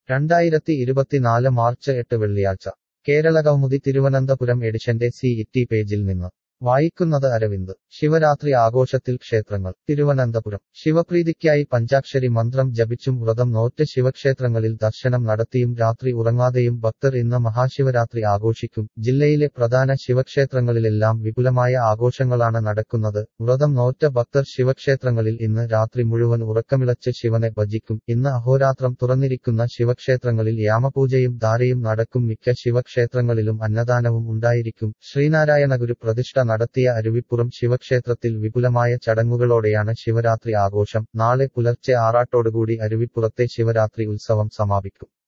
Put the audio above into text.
രണ്ടായിരത്തി ഇരുപത്തിനാല് മാർച്ച് എട്ട് വെള്ളിയാഴ്ച കേരളകൗമുദി തിരുവനന്തപുരം എഡിഷന്റെ സി ഇറ്റി പേജിൽ നിന്ന് വായിക്കുന്നത് അരവിന്ദ് ശിവരാത്രി ആഘോഷത്തിൽ ക്ഷേത്രങ്ങൾ തിരുവനന്തപുരം ശിവപ്രീതിക്കായി പഞ്ചാക്ഷരി മന്ത്രം ജപിച്ചും വ്രതം നോറ്റ് ശിവക്ഷേത്രങ്ങളിൽ ദർശനം നടത്തിയും രാത്രി ഉറങ്ങാതെയും ഭക്തർ ഇന്ന് മഹാശിവരാത്രി ആഘോഷിക്കും ജില്ലയിലെ പ്രധാന ശിവക്ഷേത്രങ്ങളിലെല്ലാം വിപുലമായ ആഘോഷങ്ങളാണ് നടക്കുന്നത് വ്രതം നോറ്റ ഭക്തർ ശിവക്ഷേത്രങ്ങളിൽ ഇന്ന് രാത്രി മുഴുവൻ ഉറക്കമിളച്ച് ശിവനെ ഭജിക്കും ഇന്ന് അഹോരാത്രം തുറന്നിരിക്കുന്ന ശിവക്ഷേത്രങ്ങളിൽ യാമപൂജയും ധാരയും നടക്കും മിക്ക ശിവക്ഷേത്രങ്ങളിലും അന്നദാനവും ഉണ്ടായിരിക്കും ശ്രീനാരായണഗുരു പ്രതിഷ്ഠ നടത്തിയ അരുവിപ്പുറം ശിവക്ഷേത്രത്തിൽ വിപുലമായ ചടങ്ങുകളോടെയാണ് ശിവരാത്രി ആഘോഷം നാളെ പുലർച്ചെ ആറാട്ടോടുകൂടി അരുവിപ്പുറത്തെ ശിവരാത്രി ഉത്സവം സമാപിക്കും